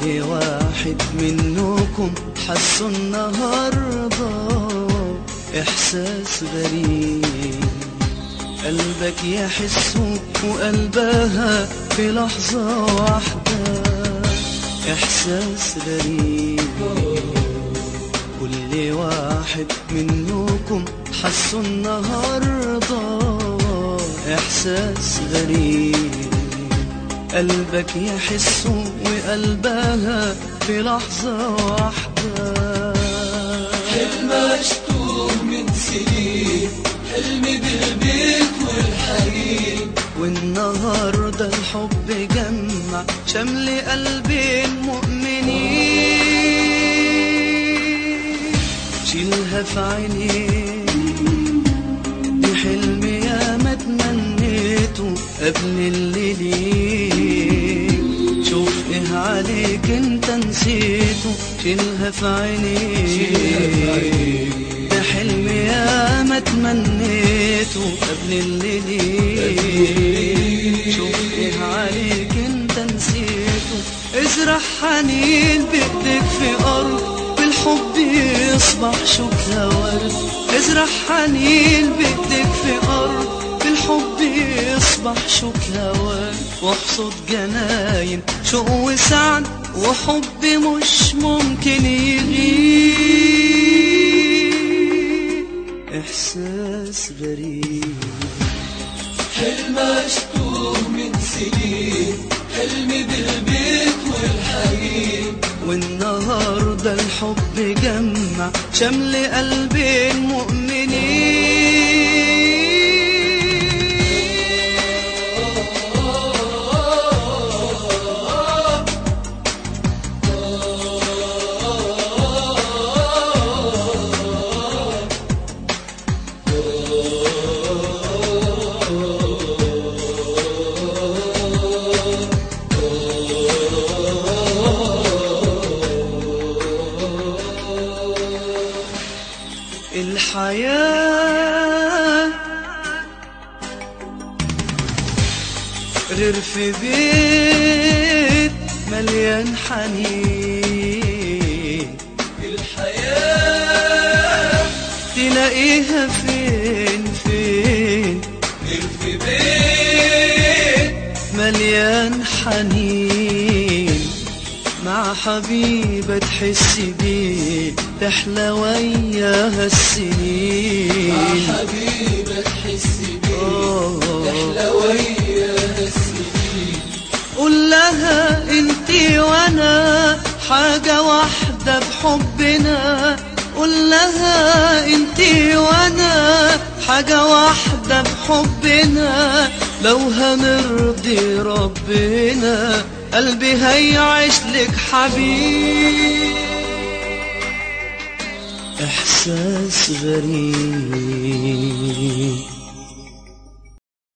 واحد منكم حسوا النهارده احساس غريب قلبك يحس وقلبها في لحظة واحدة احساس غريب كل واحد منكم حسوا النهارده احساس غريب قلبك يحس وقلبها في لحظة واحدة حلم اشتوه من سنين حلمي بالبيت والحنين والنهاردة الحب جمع شمل قلبين مؤمنين شيلها في عينيك دي حلم يا ما تمنيته قبل اللي ليك شوف ايه عليك انت نسيته شيلها في عينيك ده حلم يا ما تمنيته قبل اللي ليك شوف ايه عليك انت نسيته ازرع حنين بايدك في ارض بالحب يصبح شوكها ورد ازرع حنين بايدك في ارض بالحب يصبح شوكها ورد واحصد جناين شوق وسعد وحب مش ممكن يغيب احساس غريب حلم اشتوه من سنين حلمي بالبيت والحنين والنهاردة الحب جمع شمل قلبين مؤمنين الحياة غير في بيت مليان حنين الحياة تلاقيها فين فين غير في بيت مليان حنين مع حبيبة تحس بيه تحلى وياها السنين مع حبيبة تحس بيه آه. تحلى وياها السنين قول لها انتي وانا حاجة واحدة بحبنا قول لها انتي وانا حاجة واحدة بحبنا لو هنرضي ربنا قلبي هيعيش لك حبيب احساس غريب